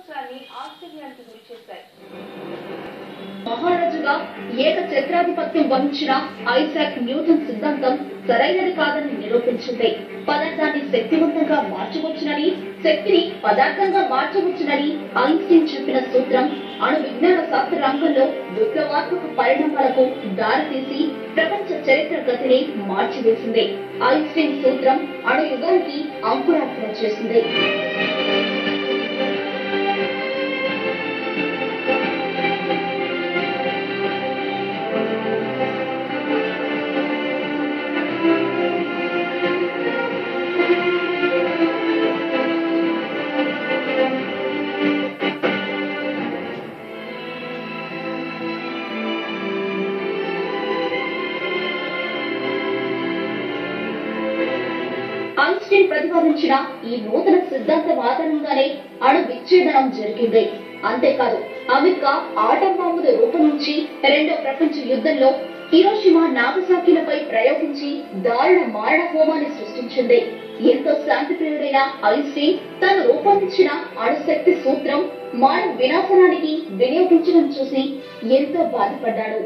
ప్రపంచాన్ని ఆశ్చర్యానికి గురిచేశాయి మహారాజుగా ఏక ఛత్రాధిపత్యం వహించిన ఐజాక్ న్యూటన్ సిద్ధాంతం సరైనది కాదని నిరూపించింది పదార్థాన్ని శక్తివంతంగా మార్చవచ్చునని శక్తిని పదార్థంగా మార్చవచ్చునని ఐన్స్టీన్ చెప్పిన సూత్రం అణు విజ్ఞాన శాస్త్ర రంగంలో విప్లవాత్మక పరిణామాలకు దారితీసి ప్రపంచ చరిత్ర గతిని మార్చివేసింది ఐన్స్టీన్ సూత్రం అణు యుగానికి అంకురార్పణ చేసింది ఐన్స్టీన్ ప్రతిపాదించిన ఈ నూతన సిద్ధాంతం ఆధారంగానే అణు విచ్ఛేదనం జరిగింది అంతేకాదు అమెరికా ఆటం బాంబును రూపొందించి రెండో ప్రపంచ యుద్ధంలో హిరోషిమా నాగసాకిలపై ప్రయోగించి దారుణ మారణ హోమాన్ని సృష్టించింది ఎంతో శాంతిప్రియుడైన ఐన్స్టీన్ తాను రూపొందించిన అణుశక్తి సూత్రం మానవ వినాశనానికి వినియోగించడం చూసి ఎంతో బాధపడ్డాడు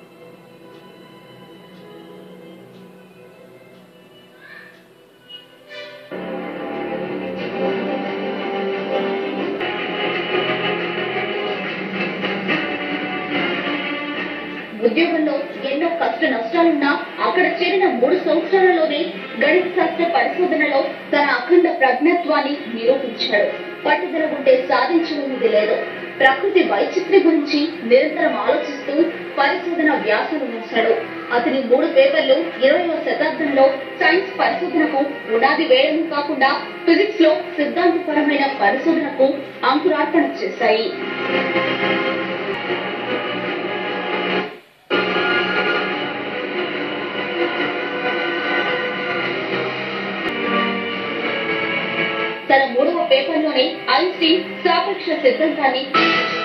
ఉద్యోగంలో ఎన్నో కష్ట నష్టాలున్నా అక్కడ చేరిన మూడు సంవత్సరాలలోనే గణిత శాస్త్ర పరిశోధనలో తన అఖండ ప్రజ్ఞత్వాన్ని నిరూపించాడు పట్టుదల ఉంటే సాధించలేనిది లేదు ప్రకృతి వైచిత్రి గురించి నిరంతరం ఆలోచిస్తూ పరిశోధన వ్యాసాలు మూసాడు అతని మూడు పేపర్లు ఇరవైవ శతాబ్దంలో సైన్స్ పరిశోధనకు పునాది వేయడమే కాకుండా ఫిజిక్స్ లో సిద్ధాంతపరమైన పరిశోధనకు అంకురార్పణ చేశాయి తన మూడవ పేపర్లోనే ఐన్స్టీన్ సాపేక్ష సిద్ధాంతాన్ని